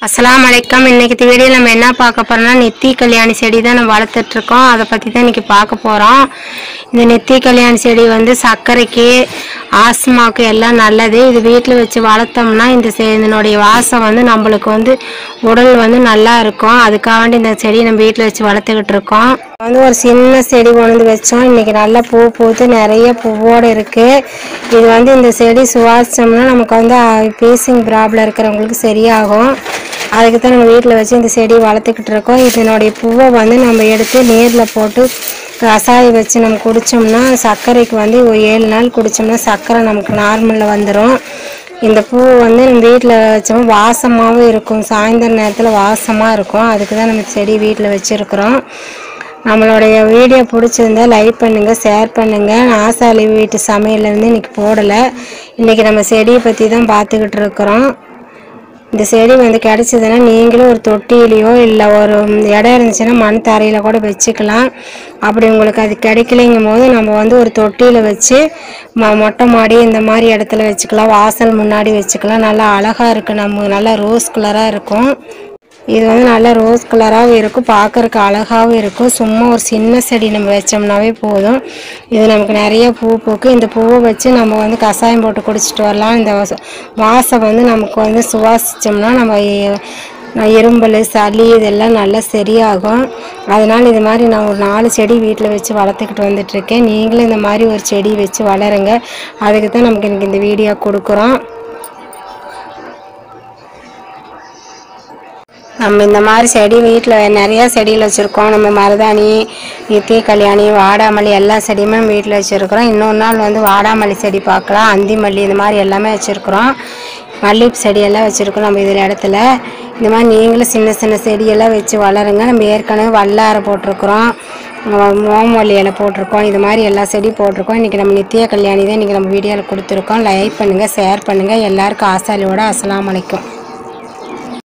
அஸ்ஸலாமு அலைக்கம் இன்னைக்கு வீடியோவில் நம்ம என்ன பார்க்க போறோம்னா நெத்தி கல்யாணி செடி தான் நம்ம வளர்த்துட்டு இருக்கோம் அதை பற்றி தான் இன்னைக்கு பார்க்க போகிறோம் இந்த நெத்தி கல்யாணி செடி வந்து சர்க்கரைக்கு ஆஸ்மாவுக்கு எல்லாம் நல்லது இது வீட்டில் வச்சு வளர்த்தோம்னா இந்த செ- இதனுடைய வாசம் வந்து நம்மளுக்கு வந்து உடல் வந்து நல்லா இருக்கும் அதுக்காக வேண்டி இந்த செடி நம்ம வீட்டில் வச்சு வளர்த்துக்கிட்டு இருக்கோம் வந்து ஒரு சின்ன செடி கொண்டு வந்து வச்சோம் இன்னைக்கு நல்லா பூ பூத்து நிறைய பூவோடு இருக்கு இது வந்து இந்த செடி சுவாசிச்சோம்னா நமக்கு வந்து பேசிங் ப்ராப்ளம் இருக்கிறவங்களுக்கு சரியாகும் அதுக்கு தான் நம்ம வீட்டில் வச்சு இந்த செடி வளர்த்துக்கிட்டு இருக்கோம் இதனுடைய பூவை வந்து நம்ம எடுத்து நேரில் போட்டு கசாயம் வச்சு நம்ம குடித்தோம்னா சர்க்கரைக்கு வந்து ஒரு ஏழு நாள் குடித்தோம்னா சர்க்கரை நமக்கு நார்மலில் வந்துடும் இந்த பூ வந்து நம்ம வீட்டில் வச்சோம் வாசமாகவும் இருக்கும் சாயந்தர நேரத்தில் வாசமாக இருக்கும் அதுக்கு தான் நம்ம செடி வீட்டில் வச்சுருக்குறோம் நம்மளுடைய வீடியோ பிடிச்சிருந்தா லைக் பண்ணுங்கள் ஷேர் பண்ணுங்கள் ஆசாலி வீட்டு சமையல்லேருந்து இன்னைக்கு போடலை இன்றைக்கி நம்ம செடியை பற்றி தான் பார்த்துக்கிட்டு இருக்கிறோம் இந்த செடி வந்து கிடச்சிதுன்னா நீங்களும் ஒரு தொட்டிலையோ இல்லை ஒரு இடம் இருந்துச்சுன்னா மண் தரையில் கூட வச்சுக்கலாம் அப்படி உங்களுக்கு அது கிடைக்கலைங்கும் போது நம்ம வந்து ஒரு தொட்டியில் வச்சு ம மொட்டை மாடி இந்த மாதிரி இடத்துல வச்சுக்கலாம் வாசல் முன்னாடி வச்சுக்கலாம் நல்லா அழகாக இருக்குது நம்ம நல்லா ரோஸ் கலராக இருக்கும் இது வந்து நல்லா ரோஸ் கலராகவும் இருக்கும் பார்க்கறக்கு அழகாகவும் இருக்கும் சும்மா ஒரு சின்ன செடி நம்ம வச்சோம்னாவே போதும் இது நமக்கு நிறைய பூ பூக்கும் இந்த பூவை வச்சு நம்ம வந்து கஷாயம் போட்டு குடிச்சிட்டு வரலாம் இந்த வாச- வாசம் வந்து நமக்கு வந்து சுவாசிச்சோம்னா நம்ம எ- நான் இரும்பல் சளி இதெல்லாம் நல்லா சரியாகும் அதனால் இது மாதிரி நான் ஒரு நாலு செடி வீட்டில் வச்சு வளர்த்துக்கிட்டு வந்துட்டுருக்கேன் நீங்களும் இந்த மாதிரி ஒரு செடி வச்சு வளருங்க அதுக்கு தான் நமக்கு இன்னைக்கு இந்த வீடியோ கொடுக்குறோம் நம்ம இந்த மாதிரி செடி வீட்டில் நிறையா செடியில் வச்சுருக்கோம் நம்ம மருதாணி நித்திய கல்யாணி வாடாமல்லி எல்லா செடியுமே வீட்டில் வச்சுருக்குறோம் இன்னொரு நாள் வந்து வாடாமல்லி செடி பார்க்கலாம் அந்தி மல்லி இந்த மாதிரி எல்லாமே வச்சுருக்குறோம் மல்லிகைப்பூ செடியெல்லாம் வச்சுருக்கோம் நம்ம இதில் இடத்துல இந்த மாதிரி நீங்களும் சின்ன சின்ன செடியெல்லாம் வச்சு வளருங்க நம்ம ஏற்கனவே வல்லாரை போட்டிருக்குறோம் மோமல்லி இலை போட்டிருக்கோம் இது மாதிரி எல்லா செடி போட்டிருக்கோம் இன்றைக்கி நம்ம நித்திய கல்யாணி தான் இன்றைக்கி நம்ம வீடியோவில் கொடுத்துருக்கோம் லைக் பண்ணுங்கள் ஷேர் பண்ணுங்கள் எல்லாருக்கும் ஆசாலியோட அஸ்ஸலாமு அலைக்கும்